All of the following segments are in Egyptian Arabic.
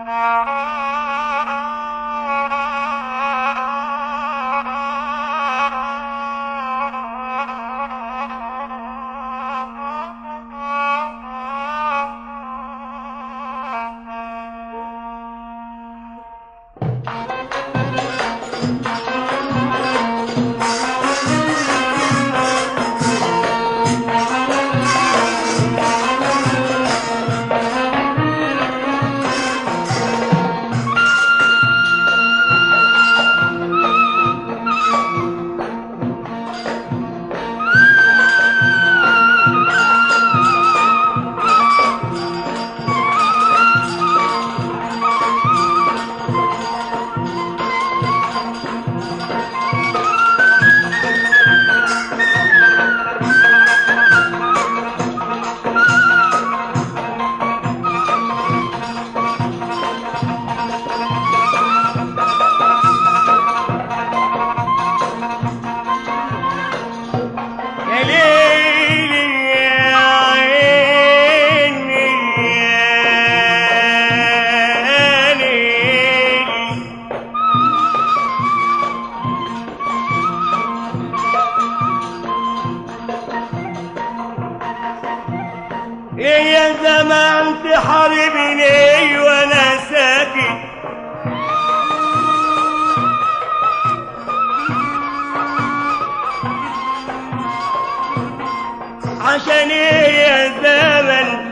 يا ليلي يا عيني يا ليلي إيه يا زمان تحاربني وانا ساكت عشان ايه يا زمن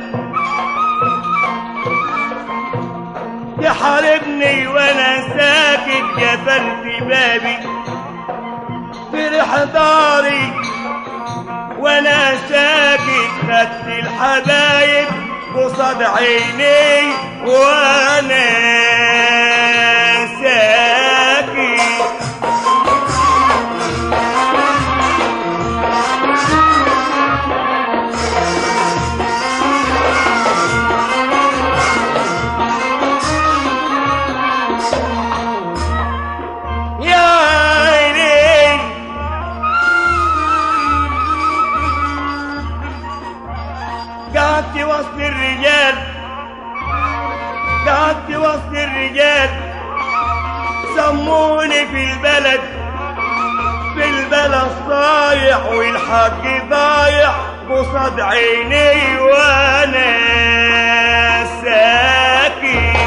تحاربني وانا ساكت قفلت بابي في حضاري وانا ساكت خدت الحبايب قصاد عيني وانا ساكت يا عيني قعدت وسط الرجال قعدت وسط الرجال سموني في البلد في البلد صايح والحق ضايع قصاد عيني وانا ساكت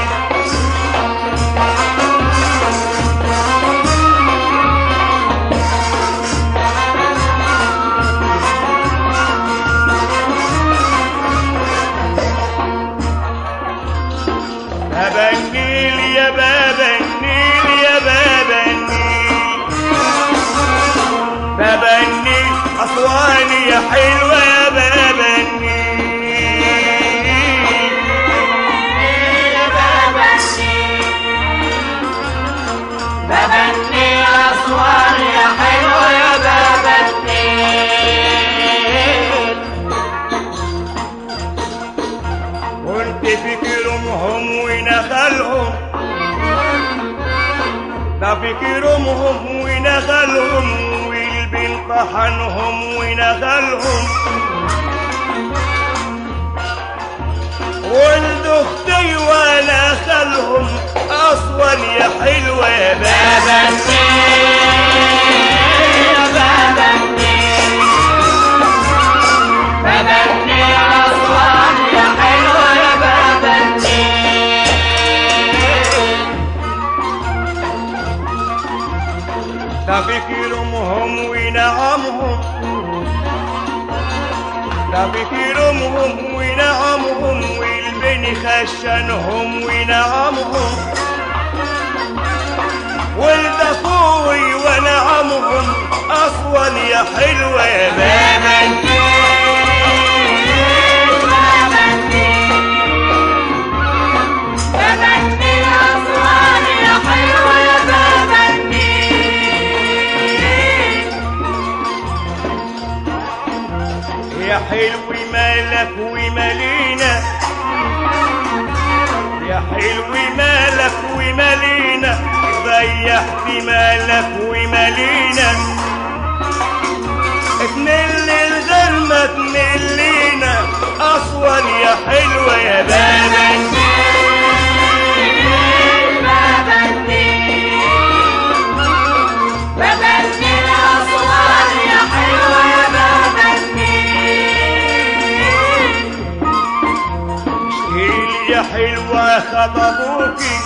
بابا النيل يا بابا النيل يا بابا النيل بابا النيل أسواني يا حلوة يا بابا النيل بابا النيل أسوان يا حلو يا بابا النيل قلت فكرهم ونخلهم ده فكرهم ونخلهم والبن طحنهم ونخلهم ولد اختي وانا خلهم اصلا يا حلوه يا بابا بابا النيل يا بابا النيل بابا النيل أسوان يا حلو يا بابا النيل ده فكرهم ونعمهم ده فكرهم ونعمهم والبن خشنهم ونعمهم ولد اخوي ونعمهم اصلا يا حلوه يا بابا بابا النيل بابا النيل أسوان يا حلو يا بابا النيل يا حلو مالك ومالينا يا حلو مالك ومالينا ضيعت مالك ومالينا تمل الغير ما تملينا اصلا يا حلوه يا بابا بابا النيل خطبوكي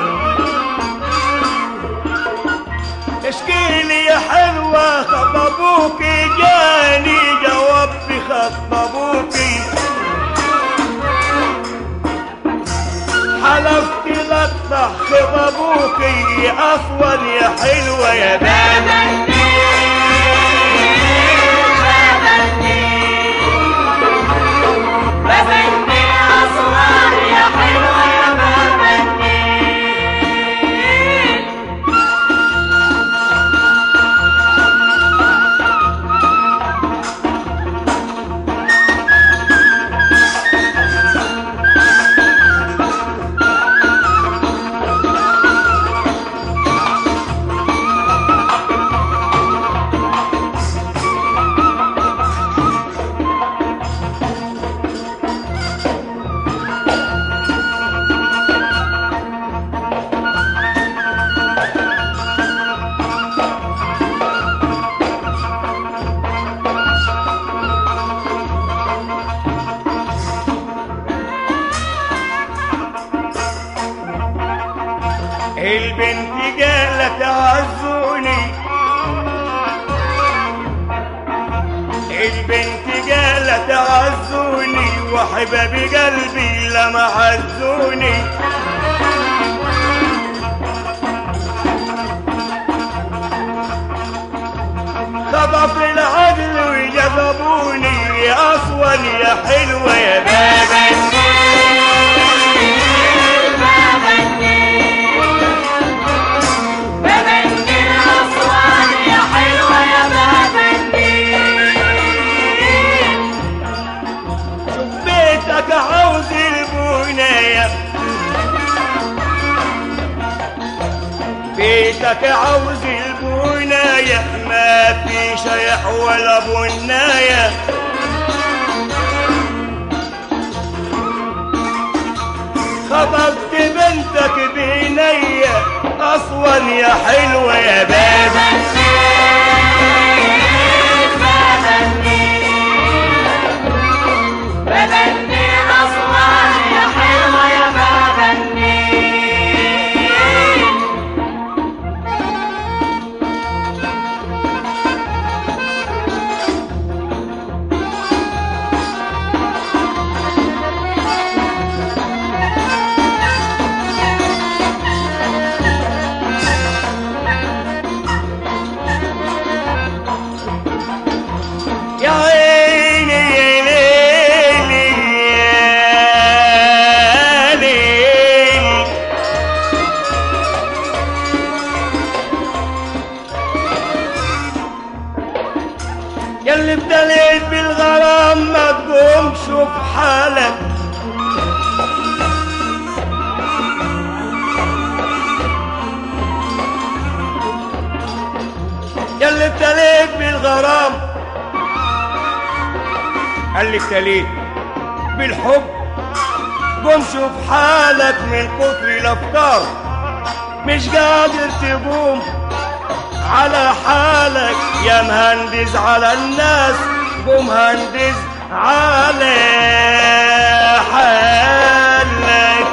اشكيلي يا حلوة خطبوكي جاني جواب خطبوكي حلفت لطح خطبوكي اصلا يا حلوة يا بابا البنت قالت عزوني البنت قالت عزوني وحباب قلبي لما عزوني خطف العدل وجذبوني اصلا يا حلوه يا بابا شوف بيتك عاوز البناية بيتك عاوز البناية ما في شيح ولا بناية خطبت بنتك بنية أصلا يا حلوة يا بابا يا عيني يا ليلي يا ليلي يا اللي ابتليت بالغرام ما تقوم شوف حالك يا اللي ابتليت بالغرام قال لي ابتليت بالحب قوم شوف حالك من كتر الافكار مش قادر تقوم على حالك يا مهندس على الناس قوم هندس على حالك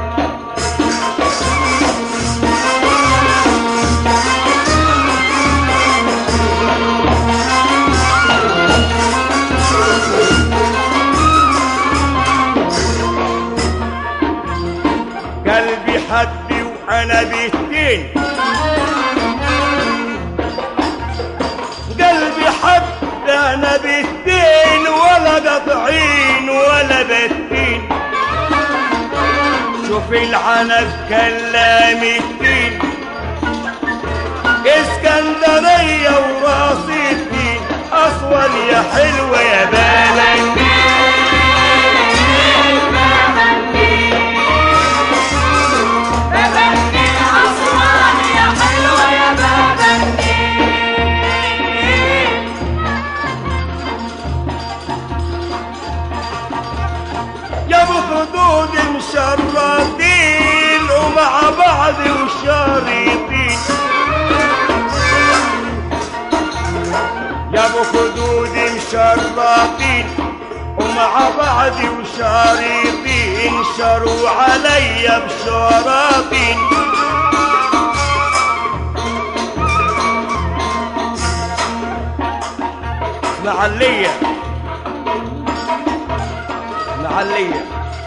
قلبي حدي وانا بيتين قلبي حد انا بيتين ولا قطعين ولا بتين شوف العنب كلام الدين اسكندرية وراسي الدين أسوان يا حلوة يا بلد يا ابو خدود مشرطين ومع بعض وشارطين يا ابو خدود مشرطين ومع بعض وشارطين ينشروا علي بشراطين معلية معلية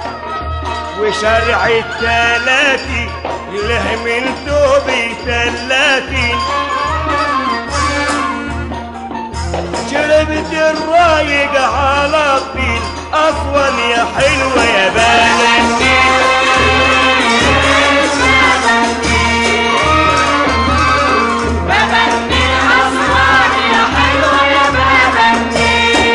وشرع التلاتي له من ثوبي ثلاثين شربت الرايق على الطين اصلا يا حلوة يا بلد بغني أصوات يا حلوة يا بغني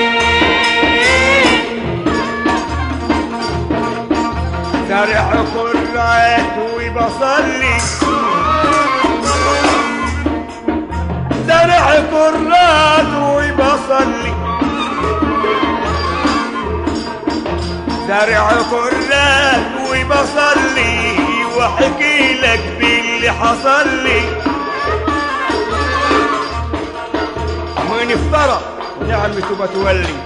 زرع كرات وبصلي زرع كرات وبصلي زرع كرات وبصلي واحكي لك باللي حصل لي من افترى نعمته بتولي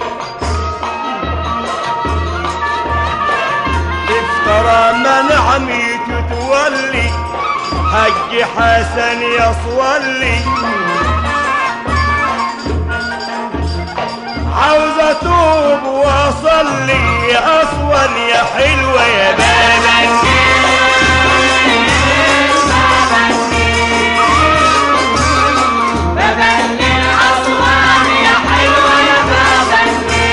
افترى ما نعمته تولي حج حسن يصولي عاوز اتوب واصلي اصول يا حلوه يا بلدي بغني أصوات يا حلوة يا بغني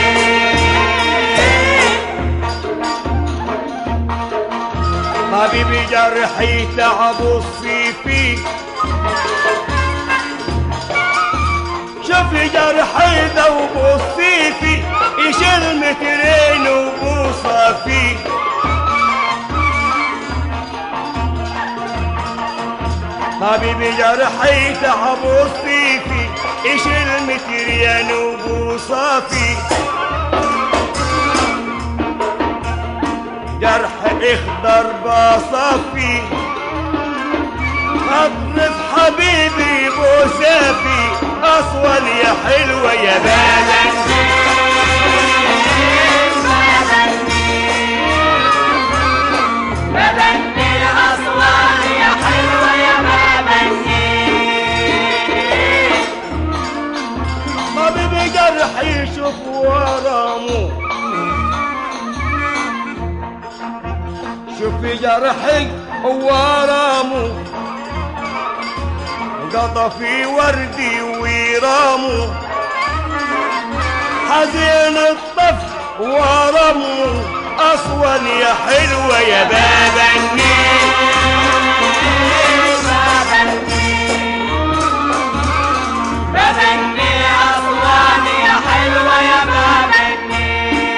حبيبي جرحي تعب الصيفي شوفي جرحي ذوب الصيفي يشيل مترين وبوصة فيه حبيبي جرحي تعب الصيفي يشيل مترين وبوصة فيه جرح اخضر بصفي اطرف حبيبي بوسافي اصول يا حلوة يا بلد بغني أصوات يا حلوة يا بغني حبيبي جرح يشوف ورامه شوفي جرحي ورامه قطفي وردي ورامه حزين الطف ورمه اصول يا حلوة يا بابا النيل بغني أصوات يا حلوة يا بغني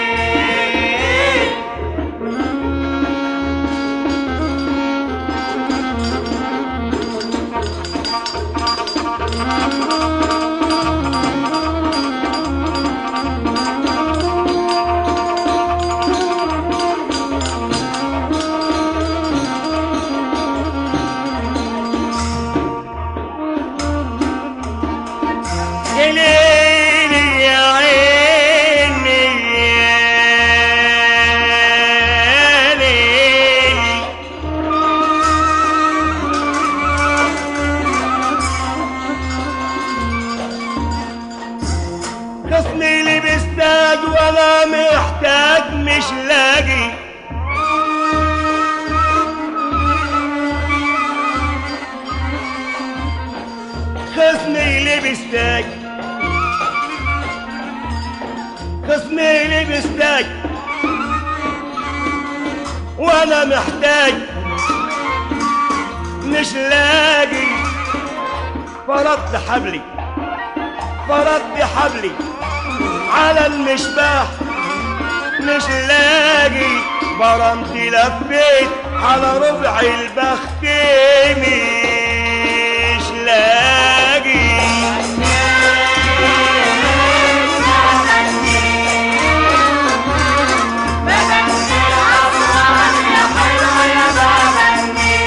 يا ليلي يا عيني يا ليلي خصمي اللي بيستاج ولا محتاج مش لاقي خصمي اللي بيستاج خصمي اللي بيستاج وانا محتاج مش لاقي فرضت حبلي فرضت حبلي على المشباح مش لاقي برمت لفيت على ربع البخت مش لاقي بغني أصوات يا حلوة يا بغني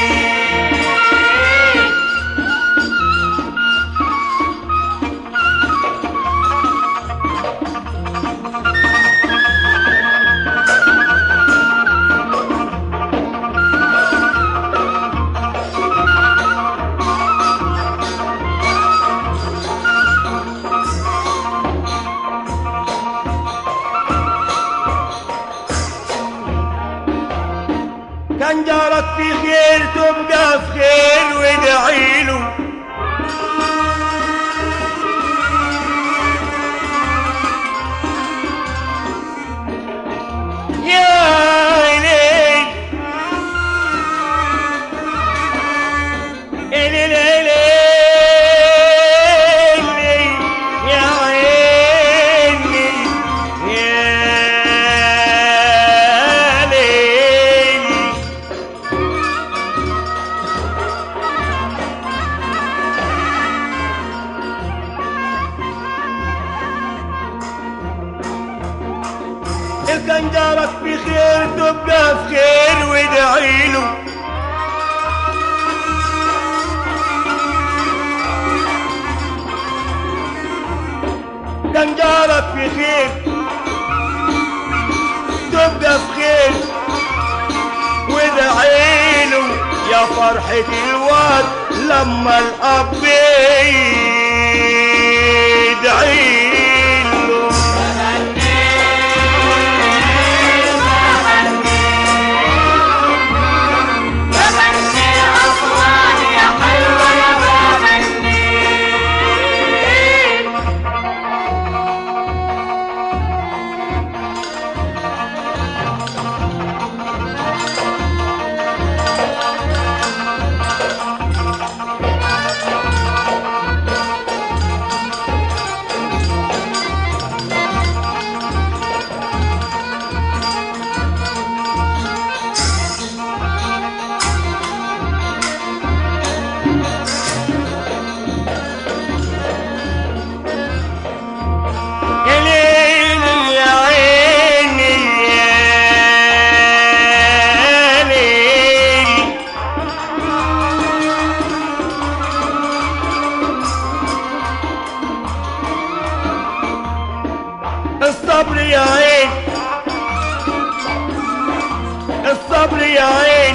كان جارك بخير تبقى في خير وادعيله كان جارك في خير تبقى في خير وادعيله يا فرحة الواد لما الأب يدعيله بغني أصوات يا حلوة يا بغني يا ليل يا عيني يا ليل الصبر يا عين الصبر يا عين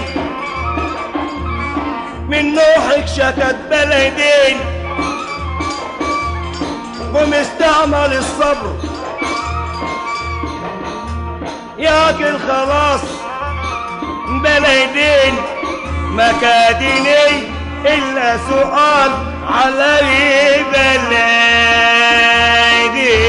من نوحك شكت بلدين ومستعمل الصبر ياكل خلاص بلدين مكادني إلا سؤال علي بلدين